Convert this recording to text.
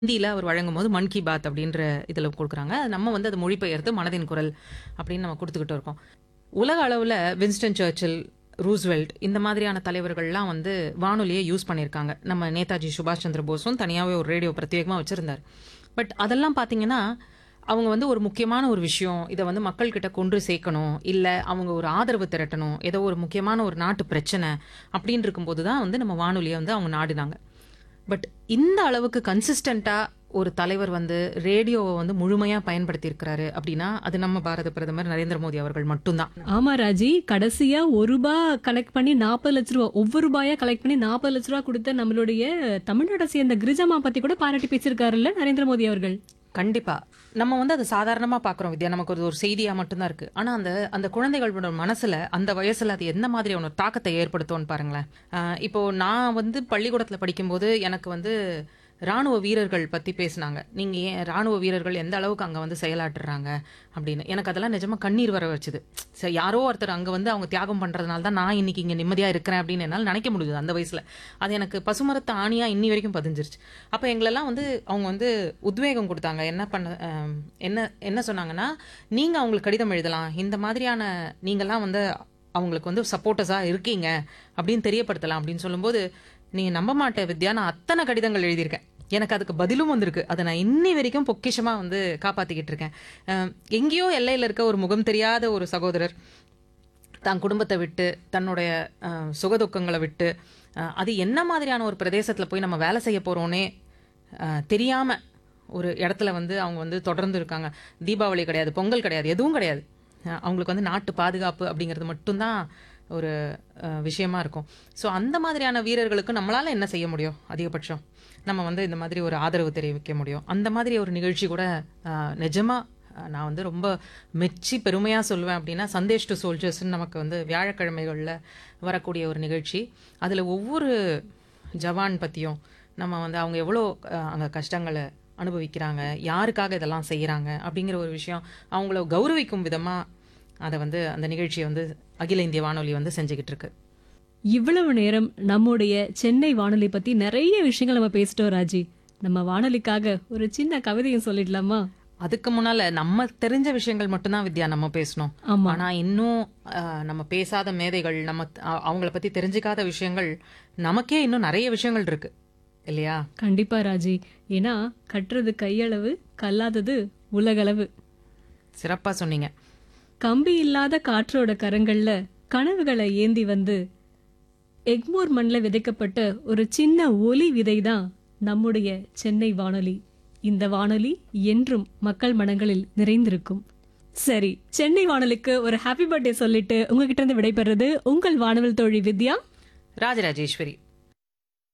ஹிந்தியில அவர் வழங்கும்போது மன் கி பாத் அப்படின்ற இதில் கொடுக்குறாங்க நம்ம வந்து அது மொழிபெயர்த்து மனதின் குரல் அப்படின்னு நம்ம கொடுத்துக்கிட்டு இருக்கோம் உலக அளவில் வின்ஸ்டன் சர்ச்சில் ரூஸ்வெல்ட் இந்த மாதிரியான தலைவர்கள்லாம் வந்து வானொலியை யூஸ் பண்ணியிருக்காங்க நம்ம நேதாஜி சுபாஷ் சந்திர போஸும் தனியாகவே ஒரு ரேடியோ பிரத்யேகமாக வச்சுருந்தார் பட் அதெல்லாம் பார்த்தீங்கன்னா அவங்க வந்து ஒரு முக்கியமான ஒரு விஷயம் இதை வந்து மக்கள்கிட்ட கொண்டு சேர்க்கணும் இல்லை அவங்க ஒரு ஆதரவு திரட்டணும் ஏதோ ஒரு முக்கியமான ஒரு நாட்டு பிரச்சனை அப்படின்னு இருக்கும்போது தான் வந்து நம்ம வானொலியை வந்து அவங்க நாடினாங்க பட் இந்த அளவுக்கு கன்சிஸ்டண்டா ஒரு தலைவர் வந்து ரேடியோவை வந்து முழுமையா பயன்படுத்தி இருக்கிறாரு அப்படின்னா அது நம்ம பாரத பிரதமர் நரேந்திர மோடி அவர்கள் மட்டும்தான் ஆமா ராஜி கடைசியா ஒரு ரூபாய் கலெக்ட் பண்ணி நாற்பது லட்ச ரூபா ஒவ்வொரு ரூபாயா கலெக்ட் பண்ணி நாற்பது லட்ச ரூபா கொடுத்த நம்மளுடைய தமிழ்நாட்டை சேர்ந்த கிரிஜாமா பத்தி கூட பாராட்டி பேசியிருக்காருல்ல நரேந்திர மோடி அவர்கள் கண்டிப்பா நம்ம வந்து அது சாதாரணமா பாக்குறோம் வித்யா நமக்கு ஒரு ஒரு செய்தியா மட்டும்தான் இருக்கு ஆனா அந்த அந்த குழந்தைகளோட மனசுல அந்த வயசுல அது எந்த மாதிரியான ஒரு தாக்கத்தை ஏற்படுத்தும்னு பாருங்களேன் ஆஹ் இப்போ நான் வந்து பள்ளிக்கூடத்துல படிக்கும்போது எனக்கு வந்து ராணுவ வீரர்கள் பத்தி பேசினாங்க நீங்க ஏன் ராணுவ வீரர்கள் எந்த அளவுக்கு அங்க வந்து செயலாற்றுறாங்க அப்படின்னு எனக்கு அதெல்லாம் நிஜமா கண்ணீர் வர வச்சுது சரி யாரோ ஒருத்தர் அங்க வந்து அவங்க தியாகம் பண்றதுனால தான் நான் இன்னைக்கு இங்க நிம்மதியா இருக்கிறேன் அப்படின்னு என்னால் நினைக்க முடியுது அந்த வயசுல அது எனக்கு பசுமரத்து ஆணியா இன்னி வரைக்கும் பதிஞ்சிருச்சு அப்ப எங்களெல்லாம் வந்து அவங்க வந்து உத்வேகம் கொடுத்தாங்க என்ன பண்ண அஹ், என்ன என்ன சொன்னாங்கன்னா நீங்க அவங்களுக்கு கடிதம் எழுதலாம் இந்த மாதிரியான நீங்கெல்லாம் வந்து அவங்களுக்கு வந்து சப்போர்ட்டஸாக இருக்கீங்க அப்படின்னு தெரியப்படுத்தலாம் அப்படின்னு சொல்லும்போது நீ நம்ப மாட்டே வித்யா நான் அத்தனை கடிதங்கள் எழுதியிருக்கேன் எனக்கு அதுக்கு பதிலும் வந்திருக்கு அதை நான் இன்னி வரைக்கும் பொக்கிஷமா வந்து காப்பாத்திக்கிட்டு இருக்கேன் அஹ், எங்கேயோ எல்லையில இருக்க ஒரு முகம் தெரியாத ஒரு சகோதரர் தான் குடும்பத்தை விட்டு தன்னுடைய அஹ், சுகதுக்கங்களை விட்டு அஹ், அது என்ன மாதிரியான ஒரு பிரதேசத்தில் போய் நம்ம வேலை செய்ய போகிறோன்னே தெரியாம ஒரு இடத்துல வந்து அவங்க வந்து தொடர்ந்து இருக்காங்க தீபாவளி கிடையாது பொங்கல் கிடையாது எதுவும் கிடையாது அஹ், அவங்களுக்கு வந்து நாட்டு பாதுகாப்பு அப்படிங்கிறது மட்டும்தான் ஒரு அஹ், விஷயமா இருக்கும் ஸோ அந்த மாதிரியான வீரர்களுக்கு நம்மளால என்ன செய்ய முடியும் அதிகபட்சம் நம்ம வந்து இந்த மாதிரி ஒரு ஆதரவு தெரிவிக்க முடியும் அந்த மாதிரி ஒரு நிகழ்ச்சி கூட அஹ், நிஜமா அஹ், நான் வந்து ரொம்ப மெச்சி பெருமையாக சொல்லுவேன் அப்படின்னா சந்தேஷ் டு சோல்ஜர்ஸ்னு நமக்கு வந்து வியாழக்கிழமைகளில் வரக்கூடிய ஒரு நிகழ்ச்சி அதில் ஒவ்வொரு ஜவான் பற்றியும் நம்ம வந்து அவங்க எவ்வளோ அங்கே கஷ்டங்களை அனுபவிக்கிறாங்க யாருக்காக இதெல்லாம் செய்கிறாங்க அப்படிங்கிற ஒரு விஷயம் அவங்கள கௌரவிக்கும் விதமாக அதை வந்து அந்த நிகழ்ச்சியை வந்து அகில இந்திய வானொலி வந்து செஞ்சுக்கிட்டு இருக்கு இவ்வளவு நேரம் நம்முடைய சென்னை வானொலி பத்தி நிறைய விஷயங்கள் நம்ம பேசிட்டோம் ராஜி நம்ம வானொலிக்காக ஒரு சின்ன கவிதையும் சொல்லிடலாமா அதுக்கு முன்னால நம்ம தெரிஞ்ச விஷயங்கள் மட்டும்தான் வித்யா நம்ம பேசணும் ஆமா ஆனா இன்னும் அஹ், நம்ம பேசாத மேதைகள் நம்ம அ- அவங்கள பத்தி தெரிஞ்சுக்காத விஷயங்கள் நமக்கே இன்னும் நிறைய விஷயங்கள் இருக்கு இல்லையா கண்டிப்பா ராஜி ஏன்னா கட்டுறது கையளவு கல்லாதது உலகளவு சிறப்பா சொன்னீங்க கம்பி இல்லாத காற்றோட கரங்கள்ல கனவுகளை ஏந்தி வந்து எக்மோர் மண்ணில் விதைக்கப்பட்ட ஒரு சின்ன ஒலி விதைதான் நம்முடைய சென்னை வானொலி இந்த வானொலி என்றும் மக்கள் மனங்களில் நிறைந்திருக்கும் சரி சென்னை வானொலிக்கு ஒரு ஹாப்பி பர்த்டே சொல்லிட்டு உங்ககிட்ட இருந்து விடைபெறது உங்கள் வானவில் தோழி வித்யா ராஜராஜேஸ்வரி